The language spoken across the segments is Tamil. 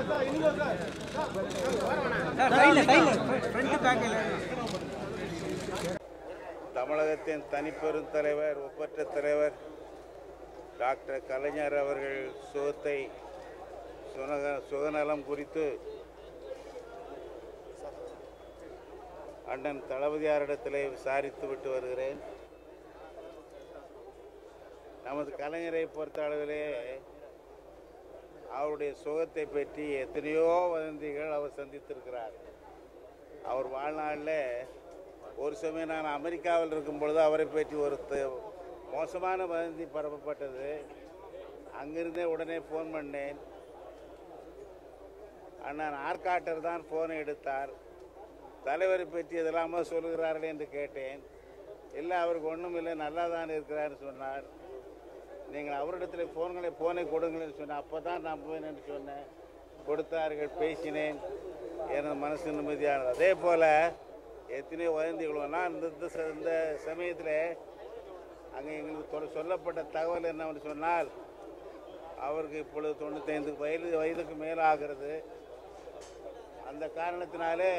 தமிழகத்தின் தனிப்பெரும் தலைவர் ஒப்பற்ற தலைவர் டாக்டர் கலைஞர் அவர்கள் சுகத்தை சுனக சுகநலம் குறித்து அண்ணன் தளபதியாரிடத்திலே விசாரித்து விட்டு வருகிறேன் நமது கலைஞரை பொறுத்த அளவிலே அவருடைய சுகத்தை பற்றி எத்தனையோ வதந்திகள் அவர் சந்தித்திருக்கிறார் அவர் வாழ்நாளில் ஒரு சமயம் நான் அமெரிக்காவில் இருக்கும் பொழுது அவரை பற்றி ஒரு த- மோசமான வதந்தி பரப்பப்பட்டது அங்கிருந்தே உடனே ஃபோன் பண்ணேன் அண்ணன் ஆர்காட்டர் தான் ஃபோனை எடுத்தார் தலைவரை பற்றி எதெல்லாமோ சொல்லுகிறார்கள் என்று கேட்டேன் இல்லை அவருக்கு ஒன்றும் இல்லை நல்லா தான் இருக்கிறார்னு சொன்னார் நீங்கள் அவரிடத்தில் ஃபோன்களை ஃபோனை கொடுங்களேன்னு சொன்னேன் அப்போ தான் நான் போய் என்று சொன்னேன் கொடுத்தார்கள் பேசினேன் எனது மனசு நிம்மதியானது அதே போல் எத்தனையோ வதந்திகள் நான் இந்த இந்த ச- இந்த சமயத்தில் அங்கே எங்களுக்கு தொ- சொல்லப்பட்ட தகவல் என்னவென்று சொன்னால் அவருக்கு இப்பொழுது தொண்ணூத்தைந்து வயது வயதுக்கு மேலாகிறது அந்த காரணத்தினாலே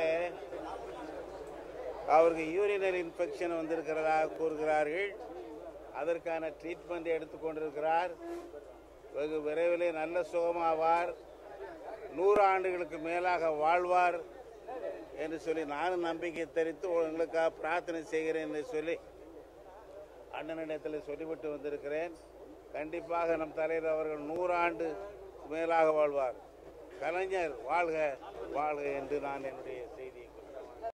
அவருக்கு யூரினரி இன்ஃபெக்ஷன் வந்திருக்கிறதாக கூறுகிறார்கள் அதற்கான ட்ரீட்மெண்ட் எடுத்துக்கொண்டிருக்கிறார் வெகு விரைவிலே நல்ல சுகமாவார் நூறு ஆண்டுகளுக்கு மேலாக வாழ்வார் என்று சொல்லி நானும் நம்பிக்கை தெரிவித்து உங்களுக்காக பிரார்த்தனை செய்கிறேன் என்று சொல்லி அண்ணனிடத்தில் சொல்லிவிட்டு வந்திருக்கிறேன் கண்டிப்பாக நம் தலைவர் அவர்கள் நூறு ஆண்டு மேலாக வாழ்வார் கலைஞர் வாழ்க வாழ்க என்று நான் என்னுடைய செய்தி